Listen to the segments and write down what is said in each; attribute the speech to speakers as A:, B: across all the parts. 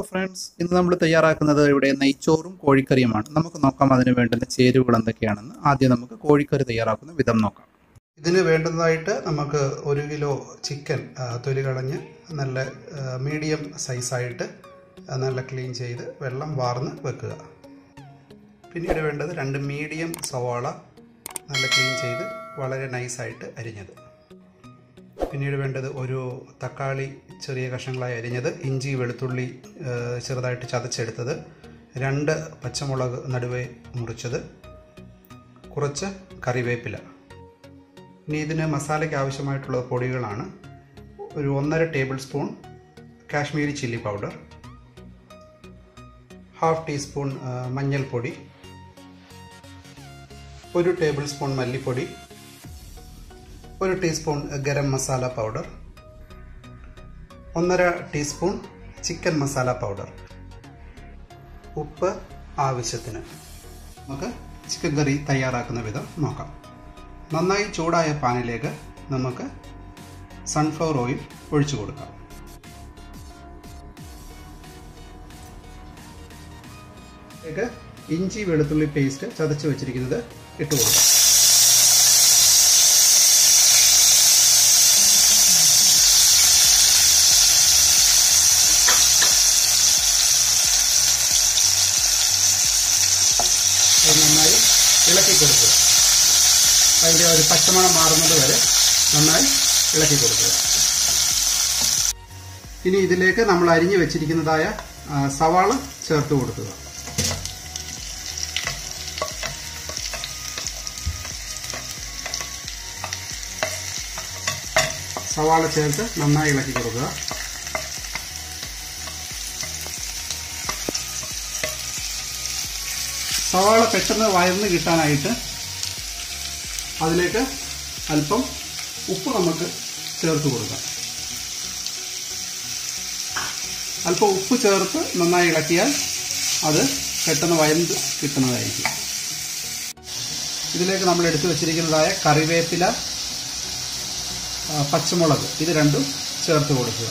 A: friends ഇന്ന് നമ്മൾ തയ്യാറാക്കുന്നത് ഇവിടെ നെയ്ച്ചോറും കോഴിക്കറിയുമാണ് നമുക്ക് നോക്കാം അതിന് വേണ്ടുന്ന ചേരുവകൾ എന്തൊക്കെയാണെന്ന് ആദ്യം നമുക്ക് കോഴിക്കറി തയ്യാറാക്കുന്ന വിധം നോക്കാം ഇതിന് വേണ്ടുന്നതായിട്ട് നമുക്ക് ഒരു കിലോ ചിക്കൻ ആ, തൊലി കളഞ്ഞ് നല്ല മീഡിയം സൈസായിട്ട് നല്ല ക്ലീൻ ചെയ്ത് വെള്ളം വാർന്ന് വെക്കുക പിന്നീട് വേണ്ടത് രണ്ട് മീഡിയം സവാള നല്ല ക്ലീൻ ചെയ്ത് വളരെ നൈസായിട്ട് അരിഞ്ഞത് പിന്നീട് വേണ്ടത് ഒരു തക്കാളി ചെറിയ കഷ്ണങ്ങളായി അരിഞ്ഞത് ഇഞ്ചി വെളുത്തുള്ളി ആ, ചെറുതായിട്ട് ചതച്ചെടുത്തത് രണ്ട് പച്ചമുളക് നടുവേ മുറിച്ചത് കുറച്ച് കറിവേപ്പില ഇനി ഇതിന് മസാലയ്ക്ക് ആവശ്യമായിട്ടുള്ള പൊടികളാണ് ഒരു ഒന്നര tablespoon Kashmiri chilli powder half teaspoon ആ, മഞ്ഞൾപ്പൊടി ഒരു ടേബിൾ സ്പൂൺ മല്ലിപ്പൊടി ഒരു ടീസ്പൂൺ ഗരം മസാല പൗഡർ ഒന്നര ടീസ്പൂൺ ചിക്കൻ മസാല പൗഡർ ഉപ്പ് ആവശ്യത്തിന് നമുക്ക് ചിക്കൻ കറി തയ്യാറാക്കുന്ന വിധം നോക്കാം നന്നായി ചൂടായ പാനിലേക്ക് നമുക്ക് സൺഫ്ലവർ ഓയിൽ ഒഴിച്ചു കൊടുക്കാം ഇതിലേക്ക് ഇഞ്ചി വെളുത്തുള്ളി പേസ്റ്റ് ചതച്ച് വെച്ചിരിക്കുന്നത് ഇട്ട് കൊടുക്കാം അത് നന്നായി ഇളക്കി കൊടുക്കുക അതിൻ്റെ ഒരു പച്ചമണം മാറുന്നത് വരെ നന്നായി ഇളക്കി കൊടുക്കുക ഇനി ഇതിലേക്ക് നമ്മൾ അരിഞ്ഞു വെച്ചിരിക്കുന്നതായ ആ, സവാള ചേർത്ത് കൊടുക്കുക സവാള ചേർത്ത് നന്നായി ഇളക്കി കൊടുക്കുക സവാള പെട്ടെന്ന് വയർന്ന് കിട്ടാനായിട്ട് അതിലേക്ക് അല്പം ഉപ്പ് നമുക്ക് ചേർത്ത് കൊടുക്കാം അല്പം ഉപ്പ് ചേർത്ത് നന്നായി ഇളക്കിയാൽ അത് പെട്ടെന്ന് വയർന്ന് കിട്ടുന്നതായിരിക്കും ഇതിലേക്ക് നമ്മൾ എടുത്തു വച്ചിരിക്കുന്നതായ കറിവേപ്പില ആ, പച്ചമുളക് ഇത് രണ്ടും ചേർത്ത് കൊടുക്കുക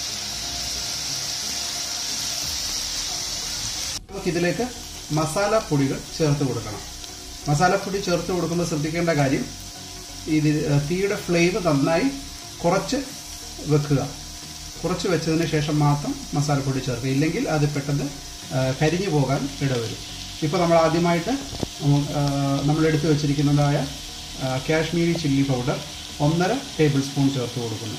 A: നമുക്കിതിലേക്ക് മസാല പൊടികൾ ചേർത്ത് കൊടുക്കണം മസാലപ്പൊടി ചേർത്ത് കൊടുക്കുമ്പോൾ ശ്രദ്ധിക്കേണ്ട കാര്യം ഇത് തീയുടെ ഫ്ലെയിം നന്നായി കുറച്ച് വെക്കുക കുറച്ച് വെച്ചതിന് ശേഷം മാത്രം മസാലപ്പൊടി ചേർക്കുക ഇല്ലെങ്കിൽ അത് പെട്ടെന്ന് ആ, കരിഞ്ഞു പോകാൻ ഇടവരും ഇപ്പോൾ നമ്മൾ ആദ്യമായിട്ട് ഉം, ആ, നമ്മൾ എടുത്തു വെച്ചിരിക്കുന്നതായ ആ, കാശ്മീരി ചില്ലി പൗഡർ ഒന്നര ടേബിൾ സ്പൂൺ ചേർത്ത് കൊടുക്കുന്നു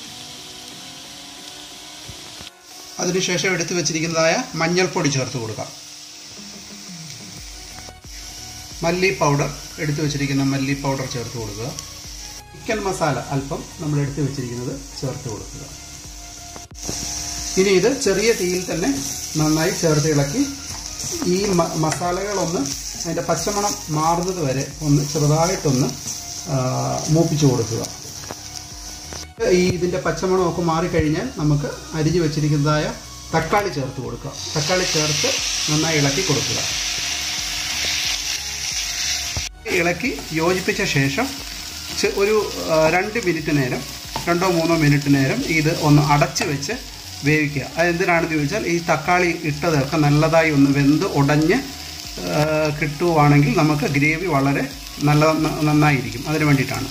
A: അതിനുശേഷം എടുത്തു വെച്ചിരിക്കുന്നതായ മഞ്ഞൾപ്പൊടി ചേർത്ത് കൊടുക്കാം മല്ലി പൗഡർ എടുത്തു വെച്ചിരിക്കുന്ന മല്ലി പൗഡർ ചേർത്ത് കൊടുക്കുക ചിക്കൻ മസാല അല്പം നമ്മൾ എടുത്തു വെച്ചിരിക്കുന്നത് ചേർത്ത് കൊടുക്കുക ഇനി ഇത് ചെറിയ തീയിൽ തന്നെ നന്നായി ചേർത്ത് ഇളക്കി ഈ മ- മസാലകളൊന്ന് അതിൻ്റെ പച്ചമണം മാറുന്നത് വരെ ഒന്ന് ചെറുതായിട്ടൊന്ന് ആ, മൂപ്പിച്ചു കൊടുക്കുക ഈ ഇതിൻ്റെ പച്ചമണമൊക്കെ മാറിക്കഴിഞ്ഞാൽ നമുക്ക് അരിഞ്ഞു വെച്ചിരിക്കുന്നതായ തക്കാളി ചേർത്ത് കൊടുക്കുക തക്കാളി ചേർത്ത് നന്നായി ഇളക്കി കൊടുക്കുക ഇളക്കി യോജിപ്പിച്ച ശേഷം ചെ- ഒരു ആ, രണ്ട് മിനിറ്റ് നേരം രണ്ടോ മൂന്നോ മിനിറ്റ് നേരം ഇത് ഒന്ന് അടച്ച് വെച്ച് വേവിക്കുക അതെന്തിനാണെന്ന് ചോദിച്ചാൽ ഈ തക്കാളി ഇട്ടതൊക്കെ നല്ലതായി ഒന്ന് വെന്ത് ഉടഞ്ഞ് ആ, കിട്ടുവാണെങ്കിൽ നമുക്ക് ഗ്രേവി വളരെ നല്ല ന- നന്നായിരിക്കും അതിന് വേണ്ടിയിട്ടാണ്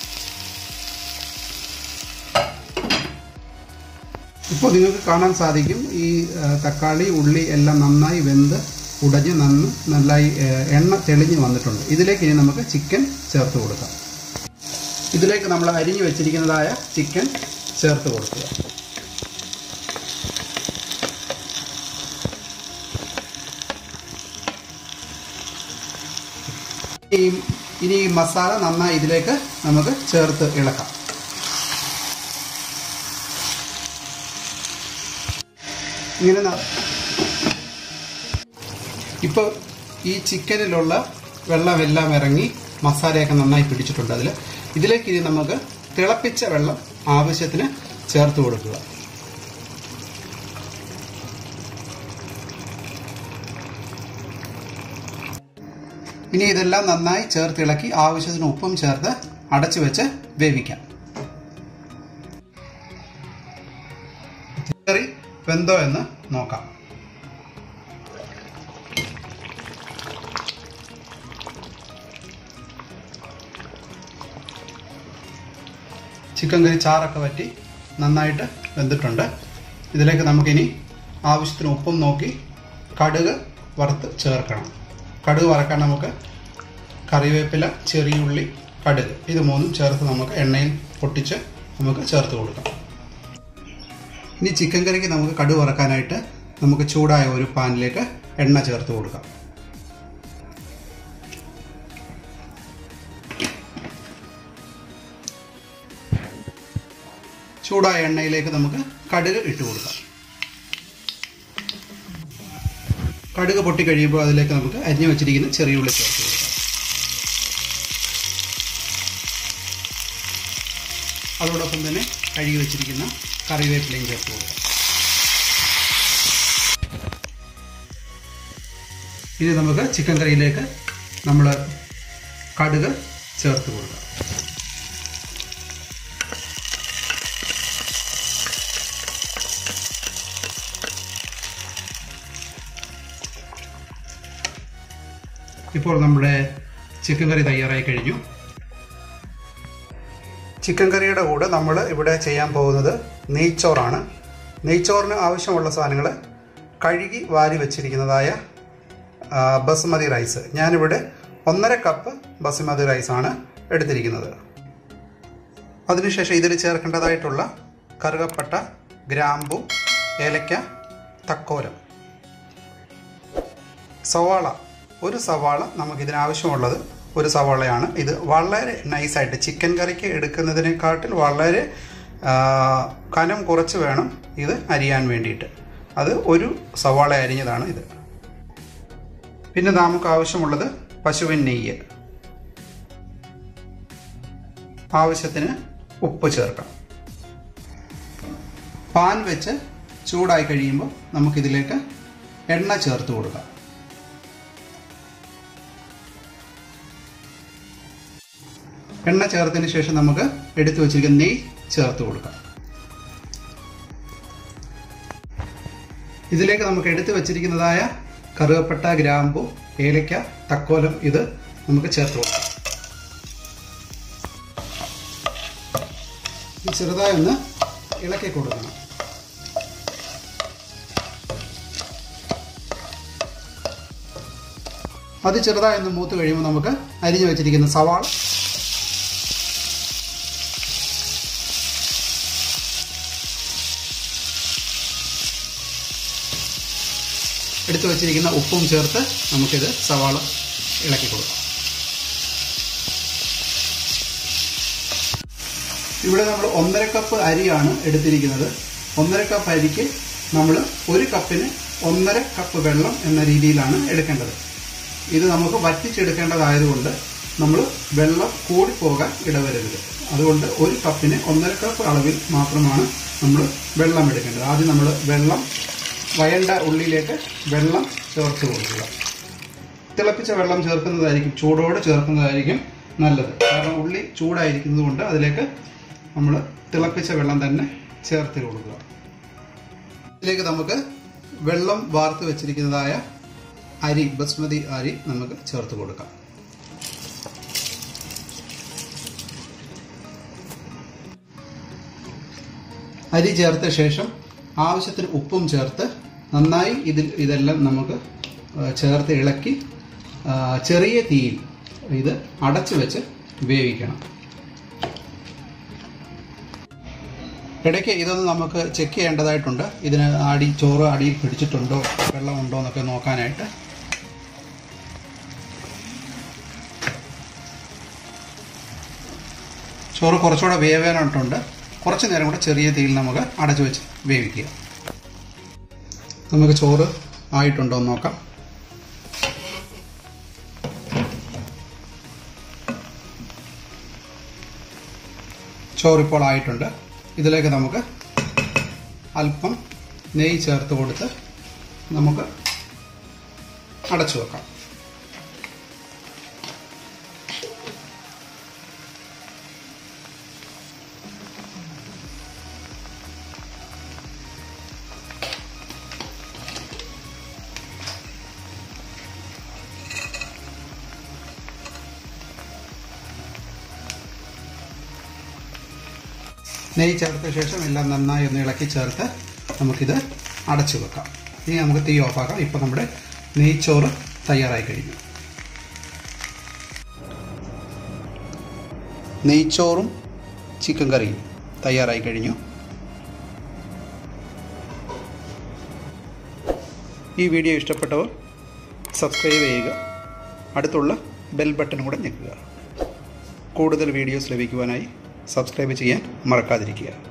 A: ഇപ്പോൾ നിങ്ങൾക്ക് കാണാൻ സാധിക്കും ഈ ആ, തക്കാളി ഉള്ളി എല്ലാം നന്നായി വെന്ത് ഉടഞ്ഞ് നന്ന് നന്നായി ആ, എണ്ണ തെളിഞ്ഞ് വന്നിട്ടുണ്ട് ഇതിലേക്ക് ഇനി നമുക്ക് ചിക്കൻ ചേർത്ത് കൊടുക്കാം ഇതിലേക്ക് നമ്മൾ അരിഞ്ഞു വെച്ചിരിക്കുന്നതായ ചിക്കൻ ചേർത്ത് കൊടുക്കുക ഈ ഇനി ഈ മസാല നന്നായി ഇതിലേക്ക് നമുക്ക് ചേർത്ത് ഇളക്കാം ഇങ്ങനെ ന- ഇപ്പോൾ ഈ ചിക്കനിലുള്ള വെള്ളമെല്ലാം ഇറങ്ങി മസാലയൊക്കെ നന്നായി പിടിച്ചിട്ടുണ്ട് അതിൽ ഇതിലേക്ക് ഇനി നമുക്ക് തിളപ്പിച്ച വെള്ളം ആവശ്യത്തിന് ചേർത്ത് കൊടുക്കുക ഇനി ഇതെല്ലാം നന്നായി ചേർത്ത് ഇളക്കി ആവശ്യത്തിന് ഉപ്പും ചേർത്ത് അടച്ചു വെച്ച് വേവിക്കാം കറി വെന്തോ എന്ന് നോക്കാം ചിക്കൻ കറി ചാറൊക്കെ വറ്റി നന്നായിട്ട് വെന്തിട്ടുണ്ട് ഇതിലേക്ക് നമുക്കിനി ആവശ്യത്തിന് ഉപ്പും നോക്കി കടുക് വറുത്ത് ചേർക്കണം കടുക് വറക്കാൻ നമുക്ക് കറിവേപ്പില ചെറിയുള്ളി കടുക് ഇത് മൂന്നും ചേർത്ത് നമുക്ക് എണ്ണയിൽ പൊട്ടിച്ച് നമുക്ക് ചേർത്ത് കൊടുക്കാം ഇനി ചിക്കൻ കറിക്ക് നമുക്ക് കടുക് വറക്കാനായിട്ട് നമുക്ക് ചൂടായ ഒരു പാനിലേക്ക് എണ്ണ ചേർത്ത് കൊടുക്കാം ചൂടായ എണ്ണയിലേക്ക് നമുക്ക് കടുക് ഇട്ട് കൊടുക്കാം കടുക് പൊട്ടി കഴിയുമ്പോൾ അതിലേക്ക് നമുക്ക് അരിഞ്ഞു വെച്ചിരിക്കുന്ന ചെറിയ ഉള്ളി ചേർത്ത് കൊടുക്കാം അതോടൊപ്പം തന്നെ കഴുകി വെച്ചിരിക്കുന്ന കറിവേപ്പിലയും ചേർത്ത് കൊടുക്കാം ഇനി നമുക്ക് ചിക്കൻ കറിയിലേക്ക് നമ്മൾ കടുക് ചേർത്ത് കൊടുക്കാം ഇപ്പോൾ നമ്മുടെ ചിക്കൻ കറി തയ്യാറായി കഴിഞ്ഞു ചിക്കൻ കറിയുടെ കൂടെ നമ്മൾ ഇവിടെ ചെയ്യാൻ പോകുന്നത് നെയ്ച്ചോറാണ് നെയ്ച്ചോറിന് ആവശ്യമുള്ള സാധനങ്ങൾ കഴുകി വാരി വെച്ചിരിക്കുന്നതായ ആ, ബസുമതി റൈസ് ഞാനിവിടെ ഒന്നര കപ്പ് ബസുമതി റൈസാണ് എടുത്തിരിക്കുന്നത് അതിനുശേഷം ഇതിൽ ചേർക്കേണ്ടതായിട്ടുള്ള കറുകപ്പട്ട ഗ്രാമ്പു ഏലക്ക തക്കോലം സവാള ഒരു സവാള നമുക്കിതിനാവശ്യമുള്ളത് ഒരു സവാളയാണ് ഇത് വളരെ നൈസായിട്ട് ചിക്കൻ കറിക്ക് എടുക്കുന്നതിനെക്കാട്ടിൽ വളരെ ആ, കനം കുറച്ച് വേണം ഇത് അരിയാൻ വേണ്ടിയിട്ട് അത് ഒരു സവാള അരിഞ്ഞതാണ് ഇത് പിന്നെ നമുക്ക് ആവശ്യമുള്ളത് പശുവിൻ നെയ്യ് ആവശ്യത്തിന് ഉപ്പ് ചേർക്കാം പാൻ വെച്ച് ചൂടായി കഴിയുമ്പോൾ നമുക്കിതിലേക്ക് എണ്ണ ചേർത്ത് കൊടുക്കാം എണ്ണ ചേർത്തതിന് ശേഷം നമുക്ക് എടുത്തു വച്ചിരിക്കുന്ന നെയ്യ് ചേർത്ത് കൊടുക്കാം ഇതിലേക്ക് നമുക്ക് എടുത്തു വച്ചിരിക്കുന്നതായ കറുവപ്പട്ട ഗ്രാമ്പു ഏലക്ക തക്കോലം ഇത് നമുക്ക് ചേർത്ത് കൊടുക്കാം ഇത് ചെറുതായി ഒന്ന് ഇളക്കി കൊടുക്കണം അത് ചെറുതായി ഒന്ന് മൂത്ത് കഴിയുമ്പോൾ നമുക്ക് അരിഞ്ഞു വെച്ചിരിക്കുന്ന സവാള എടുത്തു വച്ചിരിക്കുന്ന ഉപ്പും ചേർത്ത് നമുക്കിത് സവാള ഇളക്കി കൊടുക്കാം ഇവിടെ നമ്മൾ ഒന്നര കപ്പ് അരിയാണ് എടുത്തിരിക്കുന്നത് ഒന്നര കപ്പ് അരിക്ക് നമ്മൾ ഒരു കപ്പിന് ഒന്നര കപ്പ് വെള്ളം എന്ന രീതിയിലാണ് എടുക്കേണ്ടത് ഇത് നമുക്ക് വറ്റിച്ചെടുക്കേണ്ടതായതുകൊണ്ട് നമ്മൾ വെള്ളം കൂടിപ്പോകാൻ ഇടവരരുത് അതുകൊണ്ട് ഒരു കപ്പിന് ഒന്നര കപ്പ് അളവിൽ മാത്രമാണ് നമ്മൾ വെള്ളം എടുക്കേണ്ടത് ആദ്യം നമ്മൾ വെള്ളം വയണ്ട ഉള്ളിലേക്ക് വെള്ളം ചേർത്ത് കൊടുക്കുക തിളപ്പിച്ച വെള്ളം ചേർക്കുന്നതായിരിക്കും ചൂടോടെ ചേർക്കുന്നതായിരിക്കും നല്ലത് കാരണം ഉള്ളി ചൂടായിരിക്കുന്നത് കൊണ്ട് അതിലേക്ക് നമ്മൾ തിളപ്പിച്ച വെള്ളം തന്നെ ചേർത്ത് കൊടുക്കുക ഇതിലേക്ക് നമുക്ക് വെള്ളം വാർത്ത് വെച്ചിരിക്കുന്നതായ അരി ബസ്മതി അരി നമുക്ക് ചേർത്ത് കൊടുക്കാം അരി ചേർത്ത ശേഷം ആവശ്യത്തിന് ഉപ്പും ചേർത്ത് നന്നായി ഇതിൽ ഇതെല്ലാം നമുക്ക് ആ, ചേർത്ത് ഇളക്കി ആ, ചെറിയ തീയിൽ ഇത് അടച്ചു വെച്ച് വേവിക്കണം ഇടയ്ക്ക് ഇതൊന്ന് നമുക്ക് ചെക്ക് ചെയ്യേണ്ടതായിട്ടുണ്ട് ഇതിന് അടി ചോറ് അടിയിൽ പിടിച്ചിട്ടുണ്ടോ വെള്ളമുണ്ടോ എന്നൊക്കെ നോക്കാനായിട്ട് ചോറ് കുറച്ചുകൂടെ വേവാനായിട്ടുണ്ട് കുറച്ച് നേരം കൂടെ ചെറിയ തീയിൽ നമുക്ക് അടച്ചു വെച്ച് വേവിക്കുക നമുക്ക് ചോറ് ആയിട്ടുണ്ടോ എന്ന് നോക്കാം ചോറിപ്പോൾ ആയിട്ടുണ്ട് ഇതിലേക്ക് നമുക്ക് അല്പം നെയ്യ് ചേർത്ത് കൊടുത്ത് നമുക്ക് അടച്ചു വെക്കാം നെയ്യ് ചേർത്ത ശേഷം എല്ലാം നന്നായി ഒന്ന് ഇളക്കി ചേർത്ത് നമുക്കിത് അടച്ചു വെക്കാം ഇനി നമുക്ക് തീ ഓഫാക്കാം ഇപ്പോൾ നമ്മുടെ നെയ്ച്ചോറ് തയ്യാറായി കഴിഞ്ഞു നെയ്ച്ചോറും ചിക്കൻ കറിയും തയ്യാറായി കഴിഞ്ഞു ഈ വീഡിയോ ഇഷ്ടപ്പെട്ടവർ സബ്സ്ക്രൈബ് ചെയ്യുക അടുത്തുള്ള ബെൽ ബട്ടൺ കൂടെ ഞെക്കുക കൂടുതൽ വീഡിയോസ് ലഭിക്കുവാനായി സബ്സ്ക്രൈബ് ചെയ്യാൻ മറക്കാതിരിക്കുക